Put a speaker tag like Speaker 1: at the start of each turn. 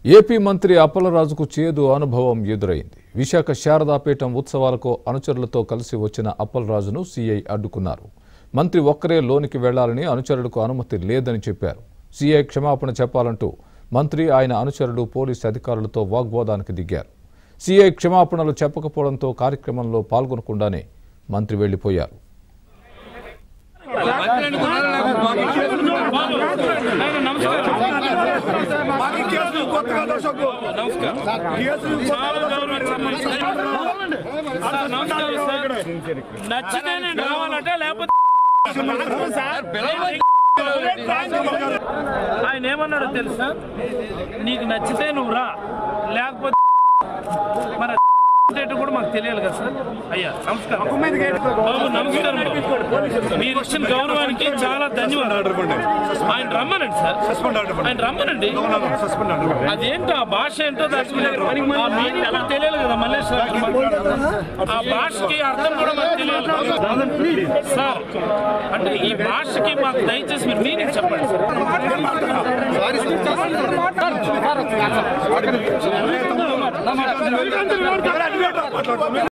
Speaker 1: AP మంత్రి అప్పలరాజుకు చేదు అనుభవం ఎదురైంది విశాఖ శారదాపీఠం ఉత్సవాలకు అనుచరులతో కలిసి వచ్చిన అప్పలరాజును సీఐ అడ్డుకున్నారు మంత్రి ఒక్కరే లోనికి వెళ్లాలని అనుచరులకు అనుమతి లేదని చెప్పారు సీఐ క్షమాపణ చెప్పాలంటూ మంత్రి ఆయన అనుచరులు పోలీసు అధికారులతో వాగ్వాదానికి దిగారు సీఐ క్షమాపణలు చెప్పకపోవడంతో కార్యక్రమంలో పాల్గొనకుండానే మంత్రి వెళ్లిపోయారు
Speaker 2: మాకు కేసులు కొత్తగా దర్శకు కేసులు
Speaker 3: నచ్చితే నేను రావాలంటే లేకపోతే ఆయన ఏమన్నాడో తెలుసా నీకు నచ్చితే నువ్వు రా లేకపోతే మన డేట్ కూడా మాకు తెలియాలి కదా సార్ అయ్యా నమస్కారం బాబు నమస్కారం బాబు. మీరు ఇచ్చిన గౌరవానికి చాలా ధన్యవాదాలు ఆయన రమ్మనండి సార్ ఆయన రమ్మనండి అదేంటో ఆ భాష ఏంటో దానికి ఆ మీనింగ్ కూడా తెలియాలి కదా మల్లేశ్వర ఆ భాషకి అర్థం కూడా మాకు తెలియాలి సార్ అంటే ఈ భాషకి మాకు దయచేసి మీరు మీనింగ్ చెప్పండి సార్